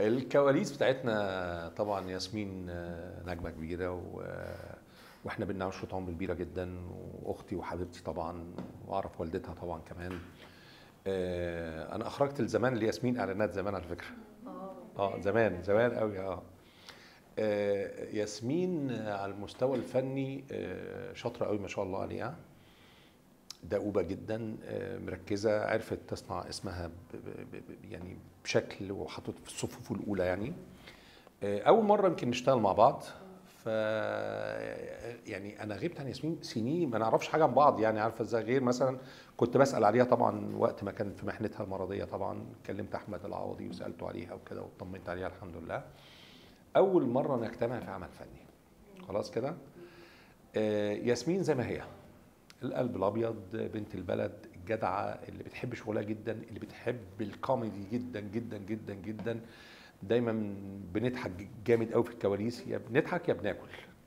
الكواليس بتاعتنا طبعا ياسمين آه، نجمه كبيره و... واحنا بينا عشره عمر كبيره جدا واختي وحبيبتي طبعا واعرف والدتها طبعا كمان آه، انا اخرجت لزمان لياسمين اعلانات زمان على فكره اه زمان زمان قوي اه آه، ياسمين على المستوى الفني آه، شاطره قوي ما شاء الله عليها دؤوبه جدا آه، مركزه عرفت تصنع اسمها ب- ب- ب- يعني بشكل وحطت في الصفوف الاولى يعني آه، اول مره يمكن نشتغل مع بعض ف يعني انا غبت عن ياسمين سنين ما نعرفش حاجه عن بعض يعني عارفه ازاي غير مثلا كنت بسال عليها طبعا وقت ما كان في محنتها المرضيه طبعا كلمت احمد العوضي وسالته عليها وكده وطمنت عليها الحمد لله اول مره نجتمع في عمل فني خلاص كده آه، ياسمين زي ما هي القلب الابيض بنت البلد الجدعه اللي بتحب شغلها جدا اللي بتحب الكوميدي جدا جدا جدا جدا دايما بنضحك جامد قوي في الكواليس يا بنضحك يا بناكل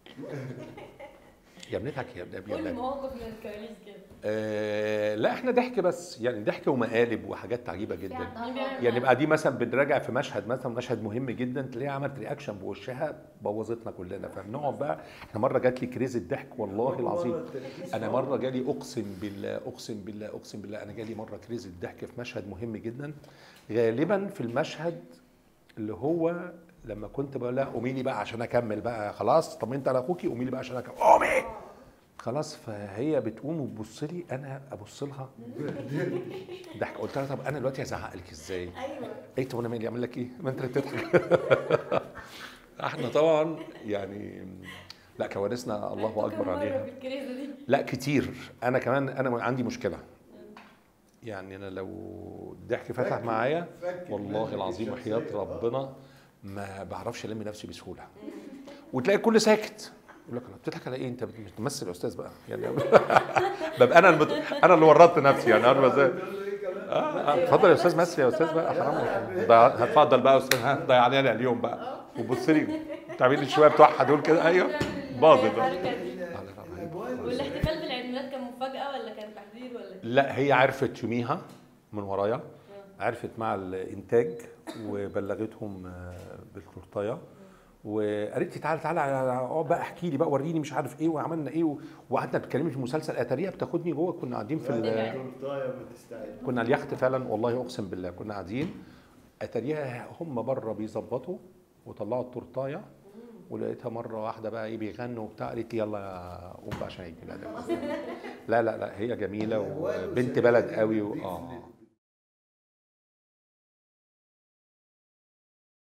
يا بنضحك يا بن- يا كل بناكل مواقف من الكواليس كده آه لا احنا ضحك بس يعني ضحك ومقالب وحاجات عجيبه جدا يعني يعني بقى دي مثلا بنراجع في مشهد مثلا مشهد مهم جدا تلاقيها عملت رياكشن بوشها بوظتنا كلنا فبنقعد بقى احنا مره جات لي كريز الضحك والله العظيم انا مره جالي اقسم بالله اقسم بالله اقسم بالله انا جالي مره كريز الضحك في مشهد مهم جدا غالبا في المشهد اللي هو لما كنت بقول لها قومي لي بقى عشان اكمل بقى خلاص طمنت على اخوكي قومي لي بقى عشان اكمل قومي خلاص فهي بتقوم وتبص لي انا ابص لها ضحك قلت لها طب انا دلوقتي هزعق لك ازاي؟ ايوه قلت وانا مالي اعمل لك ايه؟ ما انت اللي بتضحك احنا طبعا يعني لا كوارثنا الله اكبر عليها في الكريزه دي لا كتير انا كمان انا عندي مشكله يعني انا لو الضحك فتح معايا والله العظيم وحياه ربنا ما بعرفش الم نفسي بسهوله وتلاقي الكل ساكت يقول لك أنا بتضحك على ايه انت بتمثل يا استاذ بقى يعني ببقى انا المت... انا اللي ورطت نفسي يعني انا ازاي اه آه، اتفضل يا استاذ مثل يا استاذ بقى حرام عليك. ضيع- اتفضل بقى يا استاذ ها ضيع علينا اليوم بقى وبص لي تعمل لي شويه بتوعها دول كده ايوه باظت بقى. الحركة دي. لا، لا، لا، هيبقى- والاحتفال بالعيد ميلاد كان مفاجاه ولا كان تحضير ولا إيه؟ لا هي عرفت يوميها من ورايا عرفت مع الانتاج وبلغتهم آه، بالتورتايه وقالت لي تعالى تعالى اقعد بقى احكي لي بقى وريني مش عارف ايه وعملنا ايه و- وقعدنا نتكلم في المسلسل اتاريها بتاخدني جوه كنا قاعدين في ال- تورتايه بتستعد كنا على اليخت فعلا والله اقسم بالله كنا قاعدين اتاريها هم بره بيظبطوا وطلعوا التورتايه ولقيتها مره واحده بقى ايه بيغنوا وبتاع قالت لي يلا قوم بقى عشان عيد ميلادك لا لا لا هي جميله وبنت بلد قوي و... اه